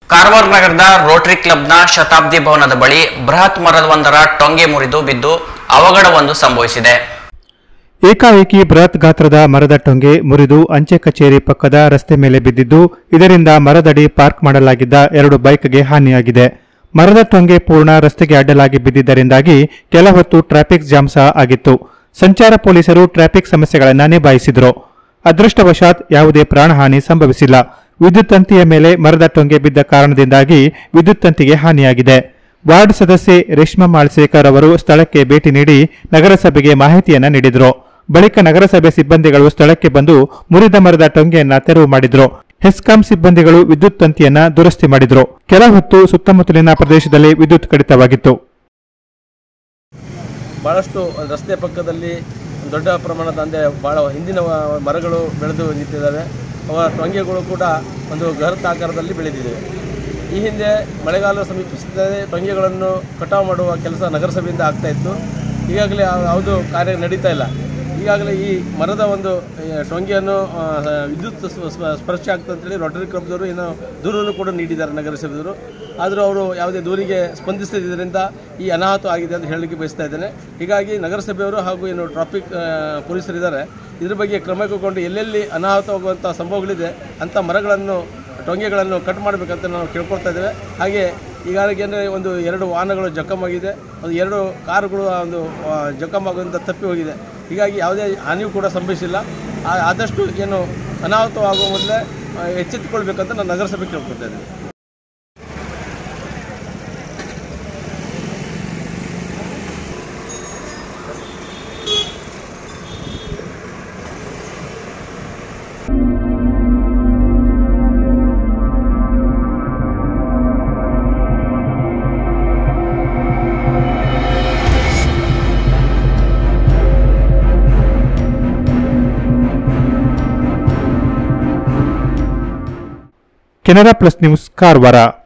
ಕಾರವಾರ ನಗರದ ರೋಟರಿ ಕ್ಲಬ್ನ ಶತಾಬ್ದಿ ಭವನದ ಬಳಿ ಬೃಹತ್ ಮರವೊಂದರ ಟೊಂಗೆ ಮುರಿದು ಬಿದ್ದು ಅವಘಡವೊಂದು ಸಂಭವಿಸಿದೆ ಏಕಾಏಕಿ ಬೃಹತ್ ಗಾತ್ರದ ಮರದ ಟೊಂಗೆ ಮುರಿದು ಅಂಚೆ ಕಚೇರಿ ಪಕ್ಕದ ರಸ್ತೆ ಮೇಲೆ ಬಿದ್ದಿದ್ದು ಇದರಿಂದ ಮರದಡಿ ಪಾರ್ಕ್ ಮಾಡಲಾಗಿದ್ದ ಎರಡು ಬೈಕ್ಗೆ ಹಾನಿಯಾಗಿದೆ ಮರದ ಟೊಂಗೆ ಪೂರ್ಣ ರಸ್ತೆಗೆ ಅಡ್ಡಲಾಗಿ ಬಿದ್ದಿದ್ದರಿಂದಾಗಿ ಕೆಲ ಹೊತ್ತು ಟ್ರಾಫಿಕ್ ಜಾಮ್ ಸಹ ಆಗಿತ್ತು ಸಂಚಾರ ಪೊಲೀಸರು ಟ್ರಾಫಿಕ್ ಸಮಸ್ಯೆಗಳನ್ನು ನಿಭಾಯಿಸಿದರು ಅದೃಷ್ಟವಶಾತ್ ಯಾವುದೇ ಪ್ರಾಣಹಾನಿ ಸಂಭವಿಸಿಲ್ಲ ವಿದ್ಯುತ್ ತಂತಿಯ ಮೇಲೆ ಮರದ ಟೊಂಗೆ ಬಿದ್ದ ಕಾರಣದಿಂದಾಗಿ ವಿದ್ಯುತ್ ತಂತಿಗೆ ಹಾನಿಯಾಗಿದೆ ವಾರ್ಡ್ ಸದಸ್ಯೆ ರೇಷ್ಮಾ ಮಾಳ್ಸೇಕರ್ ಅವರು ಸ್ಥಳಕ್ಕೆ ಭೇಟಿ ನೀಡಿ ನಗರಸಭೆಗೆ ಮಾಹಿತಿಯನ್ನ ನೀಡಿದರು ಬಳಿಕ ನಗರಸಭೆ ಸಿಬ್ಬಂದಿಗಳು ಸ್ಥಳಕ್ಕೆ ಬಂದು ಮುರಿದ ಮರದ ಟೊಂಗೆಯನ್ನ ತೆರವು ಮಾಡಿದ್ರು ಹೆಸ್ಕಾಂ ಸಿಬ್ಬಂದಿಗಳು ವಿದ್ಯುತ್ ತಂತಿಯನ್ನ ದುರಸ್ತಿ ಮಾಡಿದ್ರು ಕೆಲ ಹೊತ್ತು ಸುತ್ತಮುತ್ತಲಿನ ಪ್ರದೇಶದಲ್ಲಿ ವಿದ್ಯುತ್ ಕಡಿತವಾಗಿತ್ತು ಭಾಳಷ್ಟು ರಸ್ತೆ ಪಕ್ಕದಲ್ಲಿ ದೊಡ್ಡ ಪ್ರಮಾಣದ ಅಂದರೆ ಭಾಳ ಹಿಂದಿನ ವ- ಮರಗಳು ಬೆಳೆದು ನಿಂತಿದ್ದಾವೆ ಅವ ಟೊಂಗೆಗಳು ಕೂಡ ಒಂದು ಗರ್ತ್ ಆಕಾರದಲ್ಲಿ ಬೆಳೆದಿವೆ ಈ ಹಿಂದೆ ಮಳೆಗಾಲ ಸಮೀಪಿಸುತ್ತದೆ ಟೊಂಗೆಗಳನ್ನು ಕಟಾವು ಮಾಡುವ ಕೆಲಸ ನಗರಸಭೆಯಿಂದ ಆಗ್ತಾ ಇತ್ತು ಈಗಾಗಲೇ ಯಾವ- ಯಾವುದು ಕಾರ್ಯ ನಡೀತಾ ಇಲ್ಲ ಈಗಾಗಲೇ ಈ ಮರದ ಒಂದು ಆ, ಟೊಂಗೆಯನ್ನು ಆ, ವಿದ್ಯುತ್ ಸ್ವ- ಸ್ವ- ಸ್ಪರ್ಶ ಆಗ್ತದೆ ಅಂತೇಳಿ ರೋಟರಿ ಕ್ಲಬ್ದವರು ಏನೋ ದೂರನ್ನು ಕೂಡ ನೀಡಿದ್ದಾರೆ ನಗರಸಭೆಯವರು ಆದರೂ ಅವರು ಯಾವುದೇ ದೂರಿಗೆ ಸ್ಪಂದಿಸದಿದ್ದರಿಂದ ಈ ಅನಾಹುತ ಆಗಿದೆ ಅಂತ ಹೇಳಲಿಕ್ಕೆ ಬಯಸ್ತಾ ಇದ್ದೇನೆ ಹೀಗಾಗಿ ನಗರಸಭೆಯವರು ಹಾಗೂ ಏನು ಟ್ರಾಫಿಕ್ ಆ, ಪೊಲೀಸರಿದ್ದಾರೆ ಇದ್ರ ಬಗ್ಗೆ ಕ್ರಮ ಕೈಗೊಂಡು ಎಲ್ಲೆಲ್ಲಿ ಅನಾಹುತವಾಗುವಂಥ ಸಂಭವಗಳಿದೆ ಅಂಥ ಮರಗಳನ್ನು ಟೊಂಗೆಗಳನ್ನು ಕಟ್ ಮಾಡಬೇಕಂತ ನಾವು ಕೇಳ್ಕೊಳ್ತಾ ಇದ್ದೇವೆ ಹಾಗೆ ಈಗಾಗಲೇ ಅಂದರೆ ಒಂದು ಎರಡು ವಾಹನಗಳು ಜಖಮಾಗಿದೆ ಒಂದು ಎರಡು ಕಾರುಗಳು ಆ ಒಂದು ಆ, ಜಖಮಾಗುವಂಥ ತಪ್ಪಿ ಹೋಗಿದೆ ಹೀಗಾಗಿ ಯಾವುದೇ ಹಾನಿಯೂ ಕೂಡ ಸಂಭವಿಸಿಲ್ಲ ಆ- ಆದಷ್ಟು ಏನು ಅನಾಹುತವಾಗುವ ಮೊದಲೇ ಆ, ಎಚ್ಚೆತ್ತುಕೊಳ್ಬೇಕಂತ ನಾನು ನಗರಸಭೆ ಕೇಳ್ಕೊಳ್ತಾ ಇದ್ದೇನೆ ಕೆನರಾ ಪ್ಲಸ್ ನ್ಯೂಸ್ ಕಾರವಾರ